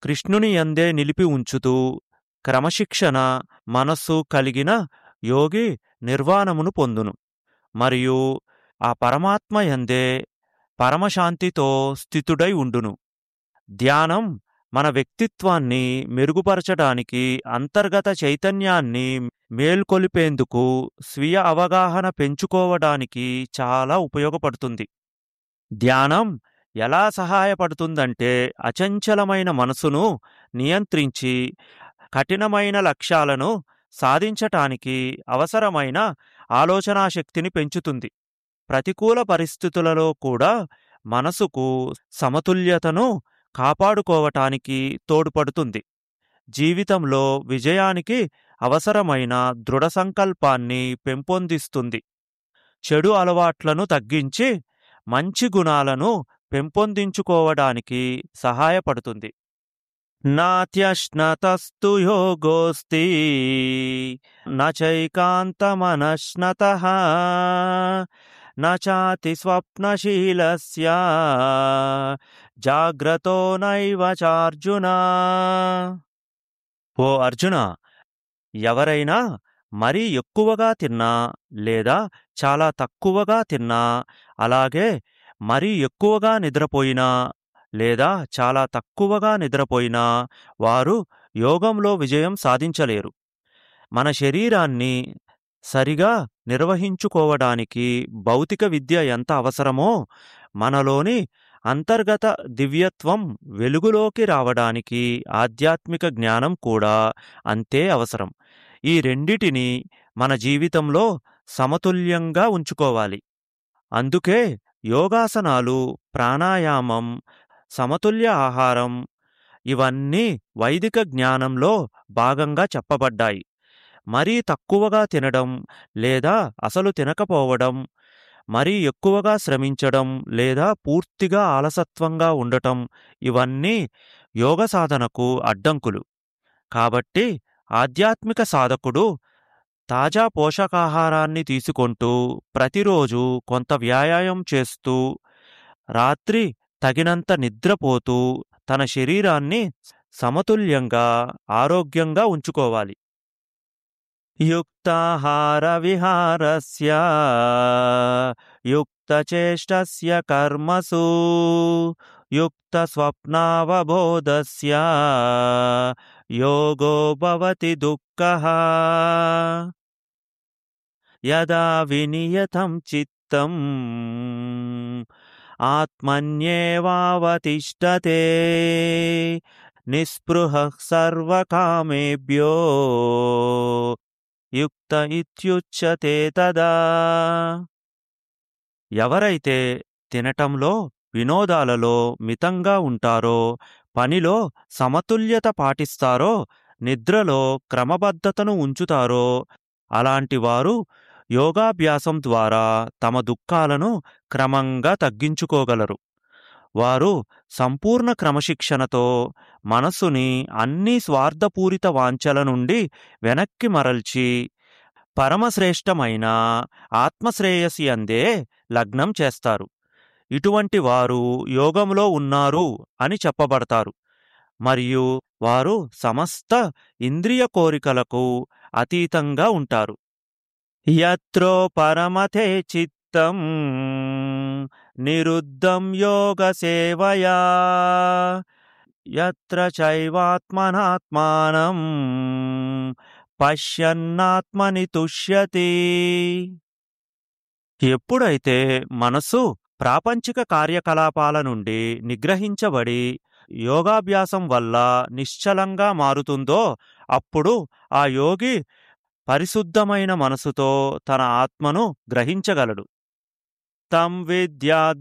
కృష్ణుని యందే నిలిపి ఉంచుతూ క్రమశిక్షణ మనస్సు కలిగిన యోగి నిర్వాణమును పొందును మరియు ఆ పరమాత్మ యందే పరమశాంతితో స్థితుడై ఉండును ధ్యానం మన వ్యక్తిత్వాన్ని మెరుగుపరచడానికి అంతర్గత చైతన్యాన్ని మేల్కొలిపేందుకు స్వీయ అవగాహన పెంచుకోవడానికి చాలా ఉపయోగపడుతుంది ధ్యానం ఎలా సహాయపడుతుందంటే అచంచలమైన మనసును నియంత్రించి కఠినమైన లక్ష్యాలను సాధించటానికి అవసరమైన ఆలోచనాశక్తిని పెంచుతుంది ప్రతికూల పరిస్థితులలో కూడా మనసుకు సమతుల్యతను కాపాడుకోవటానికి తోడ్పడుతుంది జీవితంలో విజయానికి అవసరమైన దృఢ సంకల్పాన్ని పెంపొందిస్తుంది చెడు అలవాట్లను తగ్గించి మంచి గుణాలను పెంపొందించుకోవడానికి సహాయపడుతుంది నాత్యశ్నతస్తు యోగోస్తి నైకాంతమనశ్నత నాతి స్వప్నశీలస్య జాగ్రతో నైవ చార్జున ఓ అర్జున ఎవరైనా మరీ ఎక్కువగా తిన్నా లేదా చాలా తక్కువగా తిన్నా అలాగే మరీ ఎక్కువగా నిద్రపోయినా లేదా చాలా తక్కువగా నిద్రపోయినా వారు యోగంలో విజయం సాధించలేరు మన శరీరాన్ని సరిగా నిర్వహించుకోవడానికి భౌతిక విద్య ఎంత అవసరమో మనలోని అంతర్గత దివ్యత్వం వెలుగులోకి రావడానికి ఆధ్యాత్మిక జ్ఞానం కూడా అంతే అవసరం ఈ రెండిటిని మన జీవితంలో సమతుల్యంగా ఉంచుకోవాలి అందుకే యోగాసనాలు ప్రాణాయామం సమతుల్య ఆహారం ఇవన్నీ వైదిక జ్ఞానంలో భాగంగా చెప్పబడ్డాయి మరీ తక్కువగా తినడం లేదా అసలు తినకపోవడం మరీ ఎక్కువగా శ్రమించడం లేదా పూర్తిగా ఆలసత్వంగా ఉండటం ఇవన్నీ యోగ సాధనకు అడ్డంకులు కాబట్టి ఆధ్యాత్మిక సాధకుడు తాజా పోషకాహారాన్ని తీసుకుంటూ ప్రతిరోజు కొంత వ్యాయామం చేస్తూ రాత్రి తగినంత నిద్రపోతూ తన శరీరాన్ని సమతుల్యంగా ఆరోగ్యంగా ఉంచుకోవాలి యుక్తాహార విహారస్య యుక్తచేష్టస్య కర్మసు యుక్త స్వప్నావబోధస్య యోగో భవతి దుఃఖః యదా వినియతం చిత్తం ఆత్మన్యేవావతిష్టతే నిస్పృహ సర్వకామేభ్యో యుక్త ఇత్యుచ్యతే తదా ఎవరైతే తినటంలో వినోదాలలో మితంగా ఉంటారో పనిలో సమతుల్యత పాటిస్తారో నిద్రలో క్రమబద్ధతను ఉంచుతారో అలాంటి వారు యోగాభ్యాసం ద్వారా తమ దుఃఖాలను క్రమంగా తగ్గించుకోగలరు వారు సంపూర్ణ క్రమశిక్షణతో మనస్సుని అన్ని స్వార్థపూరిత వాంఛల నుండి వెనక్కి మరల్చి పరమశ్రేష్టమైన ఆత్మశ్రేయసి అందే లగ్నం చేస్తారు ఇటువంటి వారు యోగంలో ఉన్నారు అని చెప్పబడతారు మరియు వారు సమస్త ఇంద్రియ కోరికలకు అతీతంగా ఉంటారు యత్రో పరమతే చిత్తం నిరుద్ధం యోగ సేవయా యత్ర చైవాత్మనాత్మానం పశ్యన్నాత్మని తుష్యతి ఎప్పుడైతే మనసు ప్రాపంచిక కార్యకలాపాల నుండి నిగ్రహించబడి యోగాభ్యాసం వల్ల నిశ్చలంగా మారుతుందో అప్పుడు ఆ యోగి పరిశుద్ధమైన మనసుతో తన ఆత్మను గ్రహించగలడు తం విద్యా